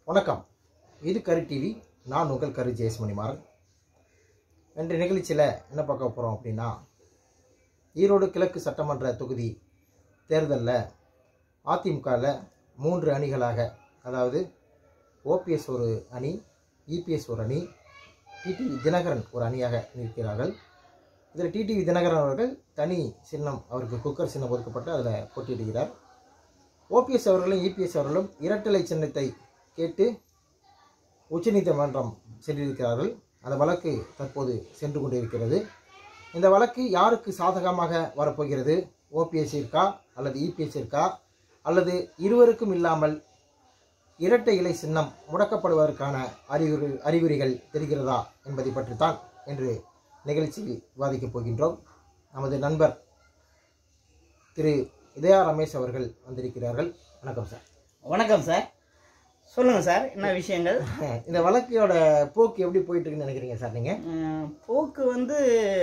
வணக்கம் இது கரு டிவி நான் உங்கள் கரு ஜெயஸ்மணிமாறன் இன்றைய நிகழ்ச்சியில் என்ன பார்க்க போகிறோம் அப்படின்னா ஈரோடு கிழக்கு சட்டமன்ற தொகுதி தேர்தலில் அதிமுகவில் மூன்று அணிகளாக அதாவது ஓபிஎஸ் ஒரு அணி இபிஎஸ் ஒரு அணி டிடிவி தினகரன் ஒரு அணியாக நிற்கிறார்கள் இதில் டிடிவி தினகரன் அவர்கள் தனி சின்னம் அவருக்கு குக்கர் சின்னம் ஒதுக்கப்பட்டு அதில் போட்டியிடுகிறார் ஓபிஎஸ் அவர்களும் இபிஎஸ் அவர்களும் இரட்டலை சின்னத்தை கேட்டு உச்சநீதிமன்றம் சென்றிருக்கிறார்கள் அந்த வழக்கு தற்போது சென்று கொண்டிருக்கிறது இந்த வழக்கு யாருக்கு சாதகமாக வரப்போகிறது ஓபிஎஸ் இருக்கா அல்லது இபிஎஸ் இருக்கா அல்லது இருவருக்கும் இல்லாமல் இரட்டை இலை சின்னம் முடக்கப்படுவதற்கான அறிகுறி அறிகுறிகள் தெரிகிறதா என்பதை பற்றித்தான் இன்று நிகழ்ச்சியில் விவாதிக்கப் போகின்றோம் நமது நண்பர் திரு இதயா ரமேஷ் அவர்கள் வந்திருக்கிறார்கள் வணக்கம் சார் வணக்கம் சார் சொல்லுங்க சார் என்ன விஷயங்கள் இந்த வழக்கோட போக்கு எப்படி போயிட்டு இருக்குன்னு நினைக்கிறீங்க சார் நீங்க உம், போக்கு வந்து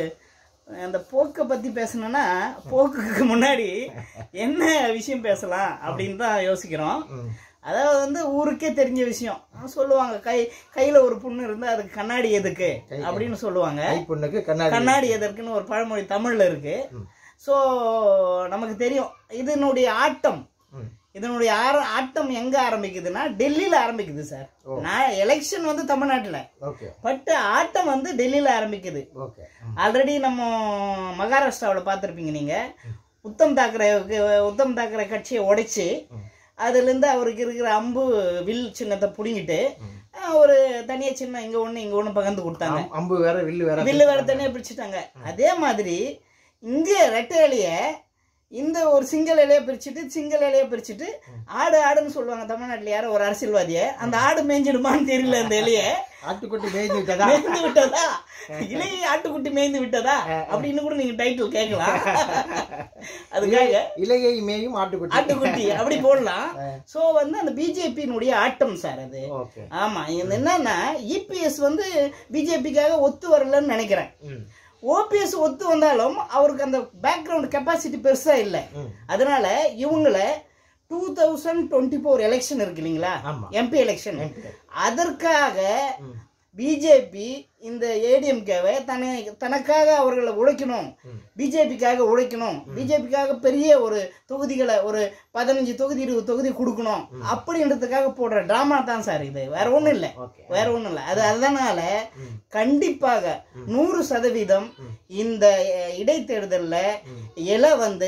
அந்த போக்கை பத்தி பேசணும்னா போக்குக்கு முன்னாடி என்ன விஷயம் பேசலாம் அப்படின்னு தான் யோசிக்கிறோம் ம். அதாவது வந்து ஊருக்கே தெரிஞ்ச விஷயம் சொல்லுவாங்க கை கையில ஒரு புண்ணு இருந்தா அதுக்கு கண்ணாடி எதுக்கு அப்படின்னு சொல்லுவாங்க கை பொண்ணுக்கு கண்ணாடி கண்ணாடி எதற்குன்னு ஒரு பழமொழி தமிழ்ல இருக்கு ஸோ நமக்கு தெரியும் இதனுடைய ஆட்டம் ம். இதனுடைய ஆர- ஆட்டம் எங்க ஆரம்பிக்குதுன்னா டெல்லியில ஆரம்பிக்குது சார் நான் எலெக்ஷன் வந்து தமிழ்நாட்டுல ஓகே பட் ஆட்டம் வந்து டெல்லியில ஆரம்பிக்குது ஓகே ஆல்ரெடி நம்ம மகாராஷ்டிராவில் பார்த்துருப்பீங்க நீங்க உத்தம் தாக்கரேவுக்கு உத்தம் தாக்கரே கட்சியை உடைச்சு அதுலேருந்து அவருக்கு இருக்கிற அம்பு வில் சின்னத்தை பிடுங்கிட்டு அஹ், ஒரு தனியா சின்னம் இங்க ஒண்ணு இங்க ஒண்ணு பகிர்ந்து கொடுத்தாங்க அம்பு வேற வில்லு வேற வில்லு வேற தனியா பிரிச்சுட்டாங்க அதே மாதிரி இங்க ரெட்டை இலைய இந்த ஒரு சிங்கிள் இலைய பிரிச்சுட்டு சிங்கிள் இலைய பிரிச்சுட்டு ஆடு ஆடுன்னு சொல்லுவாங்க தமிழ்நாட்டுல யாரோ ஒரு அரசியல்வாதிய அந்த ஆடு மேய்ஞ்சிடுமான்னு தெரியல அந்த இலைய ஆட்டுக்குட்டி மேய்ஞ்சு விட்டதா மேய்ந்து விட்டதா இலையை ஆட்டுக்குட்டி மேய்ந்து விட்டதா அப்படின்னு கூட நீங்க டைட்டில் கேட்கலாம் அதுக்காக இலையை மேயும் ஆட்டுக்குட்டி ஆட்டுக்குட்டி அப்படி போடலாம் சோ வந்து அந்த பிஜேபியினுடைய ஆட்டம் சார் அது ஓகே ஆமா இது என்னன்னா இபிஎஸ் வந்து பிஜேபிக்காக ஒத்து வரலன்னு நினைக்கிறேன் ம். ஓபிஎஸ் ஒத்து வந்தாலும் அவருக்கு அந்த பேக்ரவுண்ட் கெப்பாசிட்டி பெருசா இல்லை ம். அதனால இவங்கள two thousand twenty four election இருக்கு இல்லைங்களா ஆமா. MP election MP. அதற்காக ம். பிஜேபி இந்த ஏடிஎம்கேவை தன தனக்காக அவர்களை உழைக்கணும் பிஜேபிக்காக உழைக்கணும் பிஜேபிக்காக பெரிய ஒரு தொகுதிகளை ஒரு பதினஞ்சு தொகுதி இருபது தொகுதி கொடுக்கணும் அப்படின்றதுக்காக போடுற டிராமா தான் சார் இது வேற ஒண்ணும் இல்லை ஓகே வேற ஒண்ணும் இல்லை அது அதனால கண்டிப்பாக நூறு சதவீதம் இந்த அஹ், இடைத்தேர்தல்ல இலை வந்து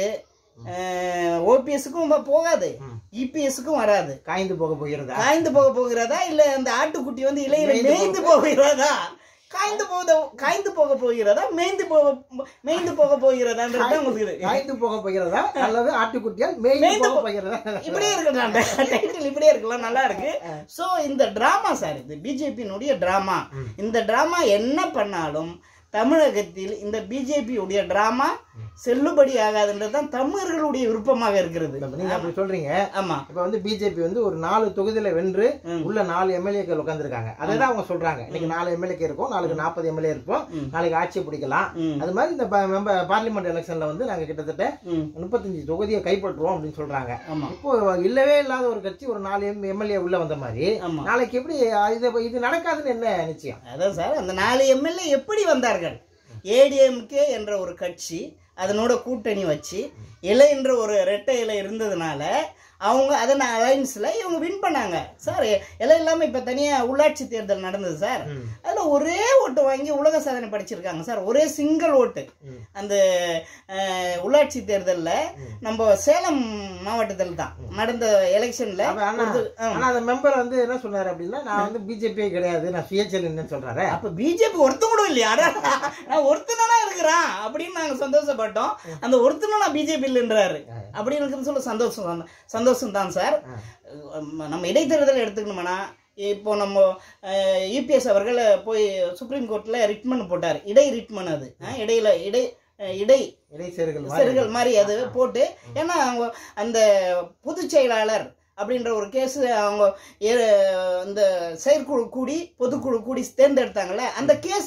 ஓபிஎஸ்க்கும் போகாது இபிஎஸ்க்கும் வராது காய்ந்து போக போகிறதா காய்ந்து போக போகிறதா இல்ல அந்த ஆட்டுக்குட்டி வந்து இலையில மேய்ந்து போகிறதா காய்ந்து போக காய்ந்து போக போகிறதா மேய்ந்து போக மேய்ந்து போக போகிறதான்றது தான் உங்களுக்கு இது. காய்ந்து போக போகிறதா அல்லது ஆட்டுக்குட்டியால் மேய்ந்து மேய்ந்து போக போ- போகிறதா இப்படியே இருக்கட்டும் டைட்டில் இப்படியே இருக்கலாம் நல்லா இருக்கு சோ இந்த டிராமா சார் இது பிஜேபியினுடைய டிராமா இந்த டிராமா என்ன பண்ணாலும் தமிழகத்தில் இந்த பிஜேபி உடைய டிராமா செல்லுபடி ஆகாதுன்றது தான் தமிழர்களுடைய விருப்பமாக இருக்கிறது நீங்க அப்படி சொல்றீங்க ஆமா இப்ப வந்து பிஜேபி வந்து ஒரு நாலு தொகுதியில வென்று உள்ள நாலு எம்எல்ஏக்கள் உட்கார்ந்திருக்காங்க அதேதான் அவங்க சொல்றாங்க இன்னைக்கு நாலு எம்எல்ஏக்கு இருக்கும் நாளைக்கு நாற்பது எம்எல்ஏ இருக்கும் நாளைக்கு ஆட்சியை பிடிக்கலாம் ம். அது மாதிரி இந்த ப- மெம்ப- பார்லிமெண்ட் எலெக்ஷன்ல வந்து நாங்க கிட்டத்தட்ட ம். முப்பத்தஞ்சு தொகுதியை கைப்பற்றுவோம் அப்படின்னு சொல்றாங்க ஆமா இப்போ இல்லவே இல்லாத ஒரு கட்சி ஒரு நாலு எம்எல்ஏ உள்ள வந்த மாதிரி ஆமா நாளைக்கு எப்படி இது இது நடக்காதுன்னு என்ன நிச்சயம் அதான் சார் அந்த நாலு எம்எல்ஏ எப்படி வந்தார்கள் ஏடிஎம்கே என்ற ஒரு கட்சி அதனோட கூட்டணி வச்சு இலை என்ற ஒரு ரெட்டை இலை இருந்ததுனால அவங்க அதன் அலைன்ஸில் இவங்க வின் பண்ணாங்க சார் இலை இல்லாமல் இப்போ தனியாக உள்ளாட்சி தேர்தல் நடந்தது சார் அதில் ஒரே ஓட்டு வாங்கி உலக சாதனை படிச்சிருக்காங்க சார் ஒரே சிங்கிள் ஓட்டு ம். அந்த அஹ், உள்ளாட்சி தேர்தலில் நம்ம சேலம் மாவட்டத்தில் தான் நடந்த எலெக்ஷனில் அப்ப ஆனா ஆனா அந்த மெம்பர் வந்து என்ன சொன்னாரு அப்படின்னா நான் வந்து பிஜேபியே கிடையாது நான் சுயேட்சைன்னு சொல்றாரு அப்ப பிஜேபி ஒருத்தன் கூட இல்லையா அட, நான் ஒருத்தனா இருக்கிறான் அப்படின்னு நாங்க சந்தோஷப்பட்டோம் அந்த ஒருத்தனும் நான் பிஜேபி இல்லைன்றாரு அப்படின்னு இருக்குன்னு சொல்ல சந்தோஷம் தான். சந்தோஷம் தான் சார் நம்ம இடைத்தேர்தல் எடுத்துக்கணும்னா இப்போ நம்ம இபிஎஸ் அவர்கள் போய் சுப்ரீம் கோர்ட்ல ரிட்மன் போட்டார் இடை ரிட்மன் அது அஹ், இடையில இடை அஹ், இடை இடைச்சேர்கள் மாதிரி. செருகள் மாதிரி அது போட்டு ஏன்னா அவங்க அந்த பொதுச் செயலாளர் அப்படின்ற ஒரு கேஸ் அவங்க ஏ- இந்த செயற்குழு கூடி பொதுக்குழு கூடி தேர்ந்தெடுத்தாங்கல்ல அந்த கேஸ் இருக்கு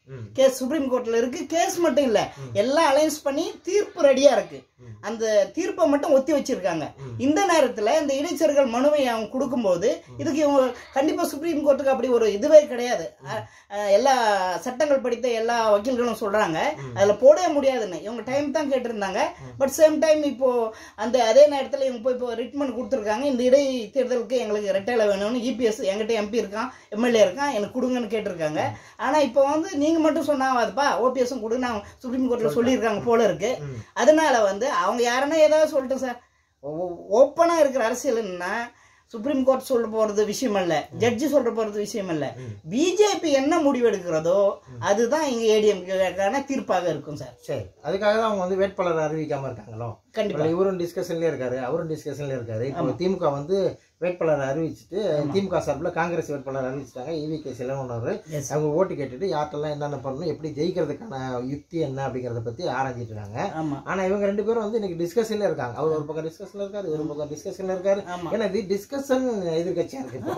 ம். கேஸ் சுப்ரீம் கோர்ட்ல இருக்கு கேஸ் மட்டும் இல்ல எல்லாம் அலைன்ஸ் பண்ணி தீர்ப்பு ரெடியா இருக்கு அந்த தீர்ப்பை மட்டும் ஒத்தி வச்சிருக்காங்க இந்த நேரத்துல இந்த இடைச்சர்கள் மனுவை அவங்க கொடுக்கும்போது இதுக்கு இவங்க கண்டிப்பா சுப்ரீம் கோர்ட்டுக்கு அப்படி ஒரு இதுவே கிடையாது அஹ், அஹ், எல்லா சட்டங்கள் படித்த எல்லா வக்கீல்களும் சொல்றாங்க அதுல போடவே முடியாதுன்னு இவங்க டைம் தான் கேட்டிருந்தாங்க பட் சேம் டைம் இப்போ அந்த அதே நேரத்துல இவங்க போய் இப்போ ரிட்மெண்ட் கொடுத்துருக்காங்க இந்த இடை தேர்தலுக்கு எங்களுக்கு ரெட்டையில வேணும்னு இபிஎஸ் என்கிட்ட எம்பி இருக்கான் எம்எல்ஏ இருக்கான் எனக்கு கொடுங்கன்னு கேட்டிருக்காங்க ஆனா இப்போ வந்து நீங்க மட்டும் சொன்னாவாதுப்பா ஓபிஎஸும் கொடுங்க நான் சுப்ரீம் கோர்ட்ல சொல்லியிருக்காங்க போல இருக்கு அதனால வந்து அவங்க யாருன்னா ஏதாவது சொல்லட்டும் சார் ஓப்பனா இருக்கிற அரசியல்னா சுப்ரீம் கோர்ட் சொல்ல போறது விஷயம் அல்ல ஜட்ஜி சொல்ற போறது விஷயம் அல்ல பிஜேபி என்ன முடிவு எடுக்கிறதோ அதுதான் இங்க ஏடிஎம்கான தீர்ப்பாக இருக்கும் சார் சரி அதுக்காக தான் அவங்க வந்து வேட்பாளர் அறிவிக்காம இருக்காங்களோ கண்டிப்பா இப்ப இவரும் டிஸ்கஷன்லயே இருக்காரு அவரும் டிஸ்கஷன்ல இருக்காரு இப்போ திமுக வந்து வேட்பாளர் அறிவிச்சிட்டு திமுக சார்பில் காங்கிரஸ் வேட்பாளர் அறிவிச்சிட்டாங்க இவி கே சிலவனவர் Yes. அவங்க ஓட்டு கேட்டுட்டு யார்ட்டெல்லாம் என்னென்ன பண்ணணும் எப்படி ஜெயிக்கிறதுக்கான யுக்தி என்ன அப்படிங்கறத பத்தி ஆராய்ஞ்சிட்டு இருக்காங்க ஆமா ஆனா இவங்க ரெண்டு பேரும் வந்து இன்னைக்கு டிஸ்கஷன்ல இருக்காங்க அவர் ஒரு பக்கம் டிஸ்கஷன்ல இருக்காரு இவர் ஒரு பக்கம் டிஸ்கஷன்ல இருக்காரு ஆமா. ஏன்னா இது டிஸ்கஷன் எதிர்கட்சியா இருக்கு இப்போ.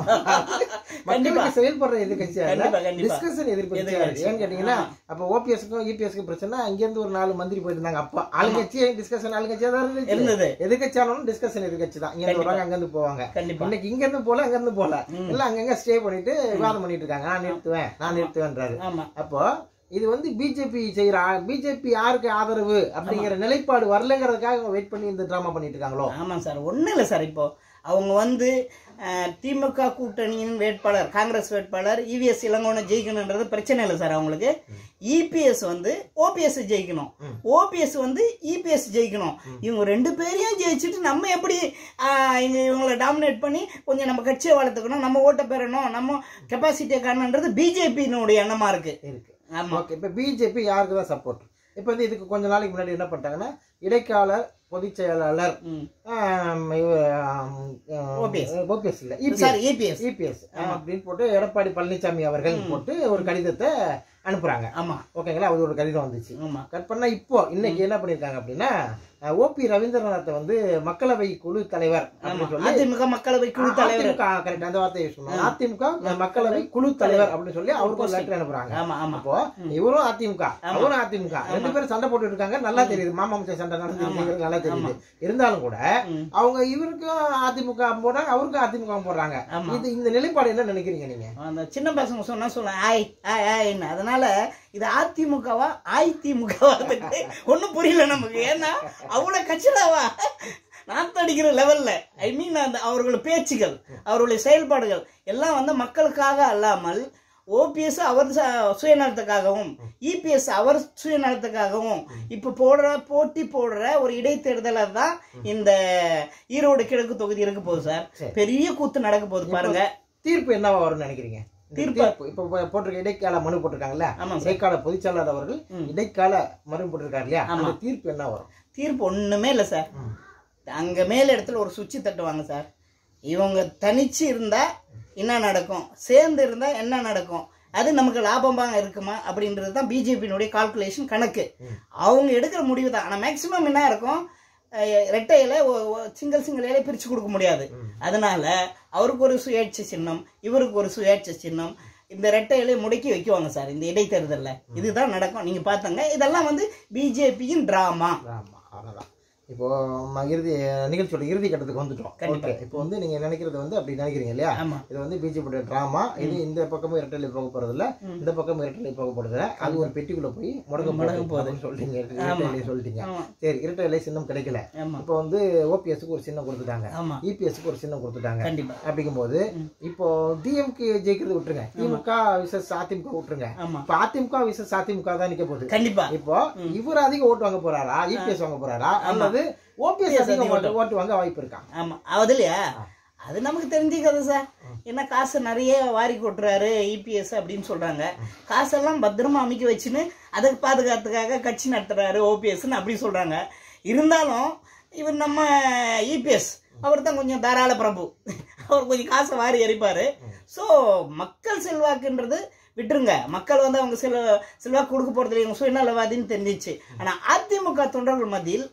மக்களுக்கு செயல்படுற எதிர்கட்சியா இல்ல கண்டிப்பா கண்டிப்பா டிஸ்கஷன் எதிர்கட்சியா இருக்கு ஏன்னு கேட்டீங்கன்னா அப்ப ஓபிஎஸ்க்கும் இபிஎஸ்க்கும் பிரச்சனை அங்க இருந்து ஒரு நாலு மந்திரி போயிட்டு இருந்தாங்க அப்ப ஆளுங்கட்சி டிஸ்கஷன் ஆளுங்கட்சியா தான் இருந்துச்சு இருந்தது எதிர்கட்சியாலும் டிஸ்கஷன் எதிர்கட்சி தான் இங்க இருந்து வராங்க அங்க இருந்து போவாங்க கண்டிப்பா இன்னைக்கு இங்க இருந்து போல அங்க இருந்து போல எல்லாம் அங்கங்க ஸ்டே பண்ணிட்டு விவாதம் பண்ணிட்டு இருக்காங்க நான் நிறுத்துவேன் நான் நிறுத்துவேன்றாரு ஆமா அப்போ இது வந்து பிஜேபி செய்யற பிஜேபி யாருக்கு ஆதரவு அப்படிங்கிற நிலைப்பாடு வரலங்கிறதுக்காக அவங்க வெயிட் பண்ணி இந்த டிராமா பண்ணிட்டு இருக்காங்களோ ஆமாம் சார் ஒன்றும் இல்லை சார் இப்போ அவங்க வந்து அஹ், திமுக கூட்டணியின் வேட்பாளர் காங்கிரஸ் வேட்பாளர் இவிஎஸ் இளங்கோனை ஜெயிக்கணுன்றது பிரச்சனை இல்லை சார் அவங்களுக்கு இபிஎஸ் வந்து ஓபிஎஸ் ஜெயிக்கணும் ஓபிஎஸ் வந்து இபிஎஸ் ஜெயிக்கணும் இவங்க ரெண்டு பேரையும் ஜெயிச்சுட்டு நம்ம எப்படி அஹ், இங்க இவங்களை டாமினேட் பண்ணி கொஞ்சம் நம்ம கட்சியை வளர்த்துக்கணும் நம்ம ஓட்டை பெறணும் நம்ம கெப்பாசிட்டியை காணணுன்றது பிஜேபியினுடைய எண்ணமா இருக்கு இருக்கு ஆமா ஓகே இப்ப பிஜேபி யாருக்கு தான் சப்போர்ட் இப்ப வந்து இதுக்கு கொஞ்ச நாளைக்கு முன்னாடி என்ன பண்ணிட்டாங்கன்னா இடைக்கால பொதுச் செயலாளர் ம். ஆம், இவ- ஆம், ஆம், OPS. OPS இல்ல சார் இபிஎஸ் இபிஎஸ் அப்படின்னு போட்டு எடப்பாடி பழனிசாமி அவர்கள் போட்டு ஒரு கடிதத்தை அனுப்புறாங்க ஆமா ஓகேங்களா அது ஒரு கடிதம் வந்துச்சு ஆமா கட் பண்ணா இப்போ இன்னைக்கு என்ன பண்ணிருக்காங்க அப்படின்னா ஓபி ரவீந்திரநாத்தை வந்து மக்களவை குழு தலைவர் அப்படின்னு சொல்லி அதிமுக மக்களவை குழு தலைவர் அதிமுக கரெக்ட் அந்த வார்த்தையை யூஸ் பண்ணுவாங்க அதிமுக மக்களவை குழு தலைவர் அப்படின்னு சொல்லி அவருக்கு ஒரு லெட்டர் அனுப்புறாங்க ஆமா ஆமா அப்போ இவரும் அதிமுக அவரும் அதிமுக ரெண்டு பேரும் சண்டை போட்டு இருக்காங்க நல்லா தெரியுது மாமா மச்சான் சண்டை நடந்துருக்குங்கிறது நல்லா தெரியுது இருந்தாலும் கூட ம். அவங்க இவருக்கும் அதிமுக போடுறாங்க அவருக்கும் அதிமுக போடுறாங்க ஆமா. இது இந்த நிலைப்பாடு என்ன நினைக்கிறீங்க நீங்க அந்த சின்ன பசங்க சொன்னா சொல்ல ஆய் ஆய் ஆய்ன்னு அதனால இது அதிமுகவா அதிமுகவா ஒன்றும் புரியல நமக்கு ஏன்னா அவ்வளவு கச்சிடாவா நாத்தடிக்கிற லெவல்ல ஐ மீன் அந்த அவர்கள் பேச்சுகள் அவர்களுடைய செயல்பாடுகள் எல்லாம் வந்து மக்களுக்காக அல்லாமல் ஓபிஎஸ் அவர் ச- சுயநலத்துக்காகவும் இபிஎஸ் அவர் சுயநலத்துக்காகவும் இப்ப போடுற போட்டி போடுற ஒரு இடைத்தேர்தல தான் இந்த ஈரோடு கிழக்கு தொகுதி இருக்க போகுது சார் சரி. பெரிய கூத்து நடக்க போகுது பாருங்க தீர்ப்பு என்னவா வரும்னு நினைக்கிறீங்க இந்த தீர்ப்பு- தீர்ப்பு இப்ப போ- போட்டிருக்க இடைக்கால மனு போட்டிருக்காங்கல்ல ஆமாம் சார் இடைக்கால பொதுச்செயலாளர் அவர்கள் ம். இடைக்கால மனு போட்டிருக்காரு இல்லையா ஆமா. அந்த தீர்ப்பு என்ன வரும் தீர்ப்பு ஒண்ணுமே இல்லை சார் ம். அங்க மேல இடத்துல ஒரு சுவிட்ச் தட்டுவாங்க சார் இவங்க தனிச்சு இருந்தா என்ன நடக்கும் சேர்ந்து இருந்தா என்ன நடக்கும் அது நமக்கு லாபமாக இருக்குமா அப்படின்றது தான் பிஜேபியினுடைய கால்குலேஷன் கணக்கு அவங்க எடுக்கிற முடிவு தான் ஆனால் மேக்சிமம் என்ன இருக்கும் அஹ், ரெட்டை இலை சிங்கிள் சிங்கிள் இலை பிரித்து கொடுக்க முடியாது அதனால அவருக்கு ஒரு சுயேட்சை சின்னம் இவருக்கு ஒரு சுயேட்சை சின்னம் இந்த ரெட்டை இலையை முடக்கி வைக்குவாங்க சார் இந்த இடைத்தேர்தலில் இதுதான் நடக்கும் நீங்கள் பார்த்தாங்க இதெல்லாம் வந்து பிஜேபியின் ட்ராமா ஆமா அவ்வளவுதான் இப்போ ம- இறுதி நிகழ்ச்சியோட இறுதி கட்டத்துக்கு வந்துட்டோம் கண்டிப்பா. ஓகே இப்போ வந்து நீங்க நினைக்கிறது வந்து அப்படி நினைக்கிறீங்க இல்லையா ஆமா இது வந்து பிஜேபியோட டிராமா இது இந்த பக்கமும் இரட்டலை போக போறது இல்ல இந்த பக்கம் இரட்டலை போக போறது இல்ல அது ஒரு பெட்டிக்குள்ள போய் முடங்க முடங்க போகுது அப்படின்னு சொல்லிட்டீங்க இரட்டலை சொல்லிட்டீங்க ஆமா சரி இரட்டலை சின்னம் கிடைக்கல ஆமா இப்போ வந்து ஓபிஎஸ்க்கு ஒரு சின்னம் கொடுத்துட்டாங்க ஆமா இபிஎஸ்க்கு ஒரு சின்னம் கொடுத்துட்டாங்க கண்டிப்பா அப்படிங்கும்போது இப்போ டிஎம்கே ஜெயிக்கிறது விட்டுருங்க திமுக விசஸ் அதிமுக விட்டுருங்க ஆமா இப்போ அதிமுக விசஸ் அதிமுக தான் நிக்க போகுது கண்டிப்பா இப்போ இவர் அதிக ஓட்டு வாங்க போறாரா இபிஎஸ் வாங்க போறாரா அல்லது ஓபிஎஸ் அதிக ஓட்டு ஓட்டு வாங்க வாய்ப்பு இருக்கா ஆமா அதுலயா அது நமக்கு தெரிஞ்ச கதை சார் என்ன காசு நிறைய வாரி கொட்டுறாரு இபிஎஸ் அப்படின்னு சொல்றாங்க காசெல்லாம் பத்திரமா அமைக்க வச்சுன்னு அதுக்கு பாதுகாத்துக்காக கட்சி நடத்துறாரு ஓபிஎஸ்ன்னு அப்படி சொல்றாங்க இருந்தாலும் இவர் நம்ம இபிஎஸ் அவர் தான் கொஞ்சம் தாராள பிரபு அவர் கொஞ்சம் காசை வாரி எரிப்பாரு ஸோ மக்கள் செல்வாக்குன்றது விட்டுருங்க மக்கள் வந்து அவங்க செல்வ செல்வாக்கு கொடுக்க போறது இல்லை இவங்க சுயநலவாதின்னு தெரிஞ்சிச்சு ஆனா அதிமுக தொண்டர்கள் மத்தியில்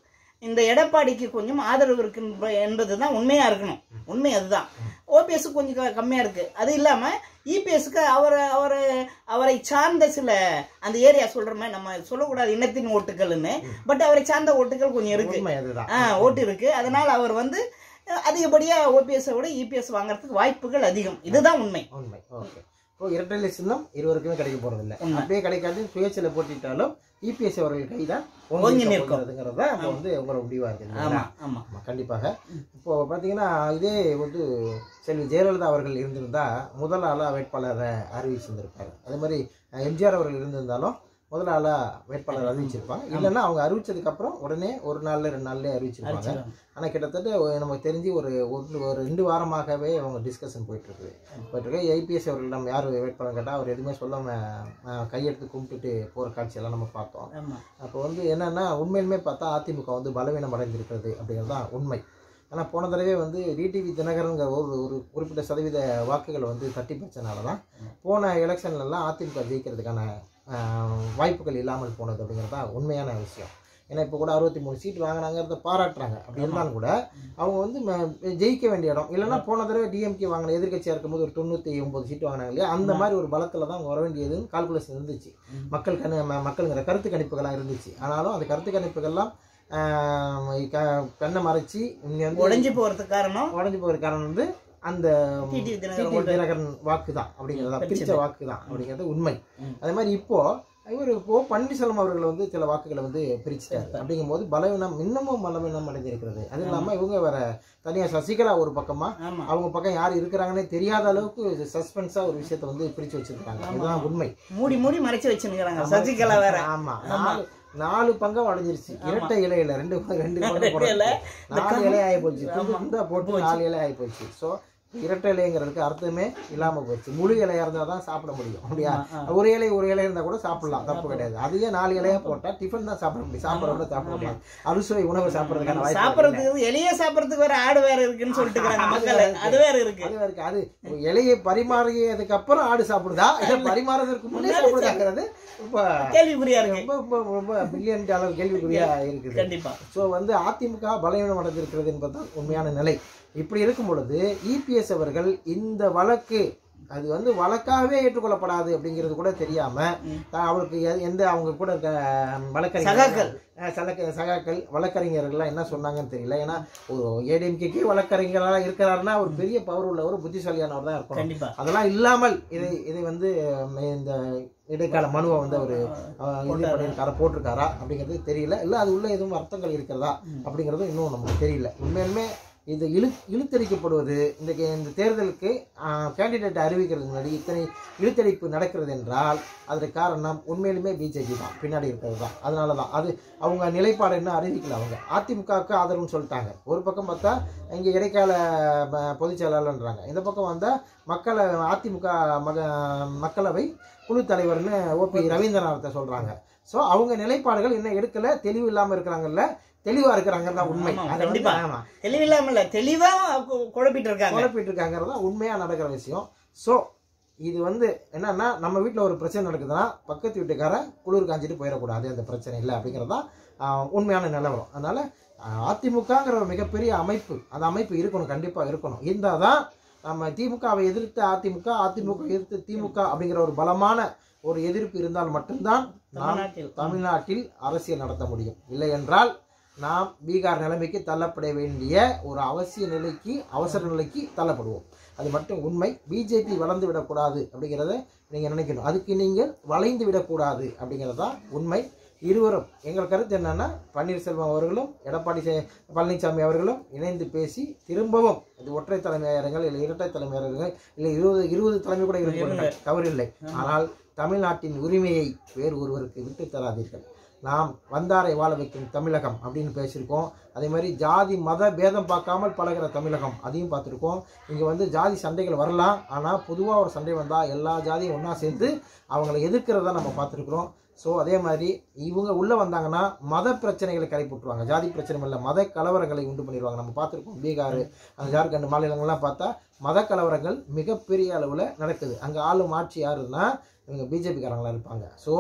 இந்த எடப்பாடிக்கு கொஞ்சம் ஆதரவு இருக்கு என்பது தான் உண்மையா இருக்கணும் உண்மை அதுதான் ஓபிஎஸ் கொஞ்சம் க- கம்மியா இருக்கு அது இல்லாம இபிஎஸ்க்கு அவர் அவர் அவரை சார்ந்த சில அந்த ஏரியா சொல்ற மாதிரி நம்ம சொல்லக்கூடாது இனத்தின் ஓட்டுகள்னு பட் அவரை சார்ந்த ஓட்டுகள் கொஞ்சம் இருக்கு உண்மை அதுதான் ஆ ஓட்டு இருக்கு அதனால அவர் வந்து அஹ், அதிகப்படியா ஓபிஎஸ் விட இபிஎஸ் வாங்குறதுக்கு வாய்ப்புகள் அதிகம் இதுதான் உண்மை உண்மை ஓகே இப்போ இரட்டை சின்னம் இருவருக்குமே கிடைக்க போறது இல்ல அப்படியே கிடைக்காது சுயேட்சையில போட்டிட்டாலும் இபிஎஸ் அவர்கள் கைதான் ஓங்கி நிற்கும். நிற்கிறதுங்கிறத அப்போ வந்து உங்களோட முடிவா இருக்கு இல்லைங்களா? ஆமா ஆமா ஆமா கண்டிப்பாக இப்போ பார்த்தீங்கன்னா இதே வந்து செல்வி ஜெயலலிதா அவர்கள் இருந்திருந்தா முதல் ஆளா வேட்பாளரை அறிவிச்சிருந்திருப்பாரு அதே மாதிரி அஹ், எம்ஜிஆர் அவர்கள் இருந்திருந்தாலும் முதல் ஆளா வேட்பாளர் அறிவிச்சிருப்பாங்க இல்லைன்னா அவங்க அறிவிச்சதுக்கு அப்புறம் உடனே ஒரு நாள்ல ரெண்டு நாள்லயே அறிவிச்சிருப்பாங்க ஆனா கிட்டத்தட்ட ஒரு- நமக்கு தெரிஞ்சு ஒரு ஒரு ஒரு ரெண்டு வாரமாகவே அவங்க டிஸ்கஷன் போயிட்டு இருக்குது போயிட்டு இருக்கு ஐபிஎஸ் அவர்களிடம் யார் வேட்பாளர் கேட்டால் அவர் எதுவுமே சொல்லாம அஹ், கையெடுத்து கும்பிட்டுட்டு போற காட்சியெல்லாம் நம்ம பார்த்தோம் ஆமா அப்போ வந்து என்னன்னா உண்மையிலுமே பார்த்தா அதிமுக வந்து பலவீனம் அடைந்திருக்கிறது அப்படிங்கிறது தான் உண்மை ஆனால் போன தடவை வந்து டிடிவி தினகரனுங்கிற ஒரு ஒரு குறிப்பிட்ட சதவீத வாக்குகளை வந்து தட்டி பறிச்சனால தான் போன எலெக்ஷன்லலாம் அதிமுக ஜெயிக்கிறதுக்கான ஆஹ், வாய்ப்புகள் இல்லாமல் போனது அப்படிங்கிறது தான் உண்மையான விஷயம் ஏன்னா இப்போ கூட அறுபத்தி மூணு சீட் வாங்கினாங்கிறத பாராட்டுறாங்க அப்படி இருந்தாலும் கூட அவங்க வந்து ம- ஜெயிக்க வேண்டிய இடம் இல்லைன்னா போன தடவை டிஎம்கே வாங்கின எதிர்க்கட்சியாக இருக்கும்போது ஒரு தொண்ணூற்றி ஒன்பது சீட் வாங்கினாங்க இல்லையா அந்த மாதிரி ஒரு பலத்தில் தான் அவங்க வர வேண்டியதுன்னு கால்குலேஷன் இருந்துச்சு மக்கள் கணி ம- மக்களுங்கிற கருத்து கணிப்புகளாக இருந்துச்சு ஆனாலும் அந்த கருத்து கணிப்புகள்லாம் ஆஹ், க- கண்ணை மறைச்சி இங்கே வந்து உடைஞ்சு போறதுக்கு காரணம் உடஞ்சி போகிற காரணம் வந்து அந்த டிடிவி தினகரன் டிடிவி ஓட்டு. தினகரன் வாக்கு தான் அப்படிங்கிறதா பிரிச்சது. பிரிச்ச வாக்கு தான் அப்படிங்கிறது உண்மை ம். அதே மாதிரி இப்போ இவர் இப்போ பன்னீர்செல்வம் அவர்கள் வந்து சில வாக்குகளை வந்து பிரிச்சுட்டாரு அப்படிங்கும்போது பலவீனம் இன்னமும் பலவீனம் அடைந்திருக்கிறது அது இல்லாம இவங்க வேற தனியா சசிகலா ஒரு பக்கமா ஆமா அவங்க பக்கம் யார் இருக்கிறாங்கன்னே தெரியாத அளவுக்கு சஸ்பென்ஸா ஒரு விஷயத்தை வந்து பிரிச்சு வச்சிருக்காங்க இதுதான் உண்மை மூடி மூடி மறைச்சு வச்சுருக்காங்க சசிகலா வேற ஆமா நாலு நாலு பங்கம் உடஞ்சிருச்சு இரட்டை இலையில ரெண்டு ரெண்டு பங்கம் போட இலை. நாலு இலை ஆகி போச்சு துண்டு துண்டா போட்டு நாலு இலை ஆகி போச்சு சோ இரட்டை இலைங்கிறதுக்கு அர்த்தமே இல்லாம போச்சு முழு இலையா இருந்தா தான் சாப்பிட முடியும் அப்படியா ஒரு இலை ஒரு இலை இருந்தா கூட சாப்பிடலாம் தப்பு கிடையாது அதுவே நாலு இலையா போட்டா டிஃபன் தான் சாப்பிட முடியும் சாப்பிட கூட சாப்பிட முடியாது அறுசுவை உணவு சாப்பிடறதுக்கான வாய்ப்பு இல்லை. சாப்பிடறதுக்கு எளிய சாப்பிடறதுக்கு வேற ஆடு வேற இருக்குன்னு சொல்லிட்டு இருக்காங்க மக்கள் அது வேற இருக்கு அது இருக்கு அது இலையை பரிமாறியதுக்கு அப்புறம் ஆடு சாப்பிடுதா இல்ல பரிமாறதுக்கு முன்னே சாப்பிடுதாங்கிறது ரொம்ப கேள்விக்குறியா இருக்கு ரொம்ப ரொம்ப ரொம்ப பில்லியன் டாலர் கேள்விக்குறியா இருக்குது கண்டிப்பா ஸோ வந்து அதிமுக பலவீனம் அடைந்திருக்கிறது என்பதுதான் உண்மையான நிலை இப்படி இருக்கும் பொழுது இபிஎஸ் அவர்கள் இந்த வழக்கு அது வந்து வழக்காகவே ஏற்றுக்கொள்ளப்படாது அப்படிங்கிறது கூட தெரியாம தான் அவருக்கு எ- எந்த அவங்க கூட இருக்க வழக்கறிஞர் சகாக்கள். அஹ் சலக்க சகாக்கள் வழக்கறிஞர்கள்லாம் என்ன சொன்னாங்கன்னு தெரியல ஏன்னா ஒரு ஏடிஎம்கேக்கு வழக்கறிஞராக இருக்கிறாருன்னா ஒரு பெரிய பவர் உள்ளவர் புத்திசாலியானவர் தான் இருக்கணும் கண்டிப்பா அதெல்லாம் இல்லாமல் இதை இதை வந்து ம், இந்த இடைக்கால மனுவை வந்து அவர் இது பண்ணியிருக்காரா போட்டிருக்காரா அப்படிங்கிறது தெரியல இல்லை அது உள்ள எதுவும் அர்த்தங்கள் இருக்கிறதா அப்படிங்கிறதும் இன்னும் நமக்கு தெரியல உண்மையிலுமே இது இழு இழுத்தடிக்கப்படுவது இந்த கே- இந்த தேர்தலுக்கு கேண்டிடேட் அறிவிக்கிறது முன்னாடி இத்தனை இழுத்தடிப்பு நடக்கிறது என்றால் அதற்கு காரணம் உண்மையிலுமே பிஜேபி தான் பின்னாடி இருக்கிறது தான் அதனால தான் அது அவங்க நிலைப்பாடு என்ன அறிவிக்கல அவங்க அதிமுகவுக்கு ஆதரவுன்னு சொல்லிட்டாங்க ஒரு பக்கம் பார்த்தா இங்கே இடைக்கால ப- பொதுச் செயலாளர்ன்றாங்க இந்த பக்கம் வந்தால் மக்களை அதிமுக மக மக்களவை குழு தலைவர்னு ஓபி ரவீந்திரநாத்தை சொல்றாங்க ஸோ அவங்க நிலைப்பாடுகள் இன்னும் எடுக்கல தெளிவு இல்லாம இருக்கிறாங்கல்ல தெளிவா இருக்கிறாங்க தான் உண்மை ஆமா, அதை வந்து- கண்டிப்பா. ஆமா தெளிவில்லாம இல்ல தெளிவா கு- குழப்பிட்டு இருக்காங்க குழப்பிட்டு இருக்காங்கிறது தான் உண்மையா நடக்கிற விஷயம் ஸோ இது வந்து என்னன்னா நம்ம வீட்டில் ஒரு பிரச்சனை நடக்குதுன்னா பக்கத்து வீட்டுக்காரன் குளிர் காஞ்சிட்டு போயிடக்கூடாது அந்த பிரச்சனை இல்லை அப்படிங்கிறது தான் ஆஹ், உண்மையான நிலவரம் அதனால ஆஹ், அதிமுகங்கிற ஒரு மிகப்பெரிய அமைப்பு அந்த அமைப்பு இருக்கணும் கண்டிப்பாக இருக்கணும் இருந்தால் தான் நம்ம திமுகவை எதிர்த்து அதிமுக அதிமுக எதிர்த்து திமுக அப்படிங்கிற ஒரு பலமான ஒரு எதிர்ப்பு இருந்தால் மட்டும்தான் நாம் தமிழ்நாட்டில் தமிழ்நாட்டில் அரசியல் நடத்த முடியும் இல்லை என்றால் நாம் பீகார் நிலைமைக்கு தள்ளப்பட வேண்டிய ஒரு அவசிய நிலைக்கு அவசர நிலைக்கு தள்ளப்படுவோம் அது மட்டும் உண்மை பிஜேபி வளர்ந்து விடக்கூடாது அப்படிங்கிறத நீங்கள் நினைக்கணும் அதுக்கு நீங்கள் வளைந்து விடக்கூடாது அப்படிங்கிறது தான் உண்மை இருவரும் எங்கள் கருத்து என்னன்னா பன்னீர்செல்வம் அவர்களும் எடப்பாடி செ- பழனிசாமி அவர்களும் இணைந்து பேசி திரும்பவும் இது ஒற்றை தலைமையரங்கள் இல்லை இரட்டை தலைமையரங்கள் இல்லை இருபது இருபது தலைமை கூட இருக்க தவறில்லை ஆனால் தமிழ்நாட்டின் உரிமையை வேறு ஒருவருக்கு விட்டு தராதீர்கள் நாம் வந்தாரை வாழ வைக்கும் தமிழகம் அப்படின்னு பேசியிருக்கோம் அதே மாதிரி ஜாதி மத பேதம் பார்க்காமல் பழகுற தமிழகம் அதையும் பார்த்துருக்கோம் இங்கே வந்து ஜாதி சண்டைகள் வரலாம் ஆனால் பொதுவாக ஒரு சண்டை வந்தால் எல்லா ஜாதியும் ஒன்றா சேர்ந்து அவங்கள எதிர்க்கிறத நம்ம பார்த்துருக்குறோம் ஸோ அதே மாதிரி இவங்க உள்ளே வந்தாங்கன்னா மத பிரச்சனைகளை கைப்பற்றுவாங்க ஜாதி பிரச்சனை இல்லை மத கலவரங்களை உண்டு பண்ணிடுவாங்க நம்ம பார்த்துருக்கோம் பீகார் அந்த ஜார்க்கண்ட் மாநிலங்கள்லாம் பார்த்தா மத கலவரங்கள் மிகப்பெரிய அளவில் நடக்குது அங்கே ஆளும் ஆட்சி யாருன்னா இவங்க பிஜேபிக்காரங்களா இருப்பாங்க ஸோ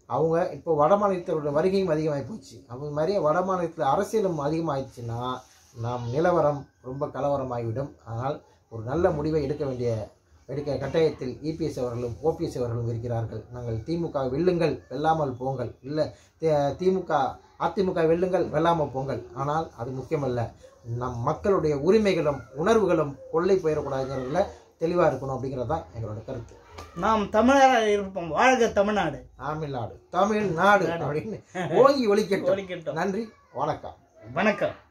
அவங்க இப்போ வட மாநிலத்தோட வருகையும் அதிகமாகி போச்சு அவங்க மாதிரியே வட மாநிலத்தில் அரசியலும் அதிகமாகிடுச்சுன்னா நாம் நிலவரம் ரொம்ப கலவரமாகிவிடும் அதனால் ஒரு நல்ல முடிவை எடுக்க வேண்டிய எடுக்க கட்டாயத்தில் இபிஎஸ் அவர்களும் ஓபிஎஸ் அவர்களும் இருக்கிறார்கள் நாங்கள் திமுக வெல்லுங்கள் வெல்லாமல் போங்கள் இல்லை திமுக அதிமுக வெல்லுங்கள் வெல்லாமல் போங்கள் ஆனால் அது முக்கியமல்ல நம் மக்களுடைய உரிமைகளும் உணர்வுகளும் கொள்ளை போயிடக்கூடாதுங்கிறதுல தெளிவாக இருக்கணும் அப்படிங்கிறது தான் எங்களோட கருத்து நாம் தமிழராக இருப்போம் வாழ்க தமிழ்நாடு தமிழ்நாடு தமிழ்நாடு அப்படின்னு ஓங்கி ஒலிக்கட்டும் ஒலிக்கட்டும் நன்றி வணக்கம் வணக்கம்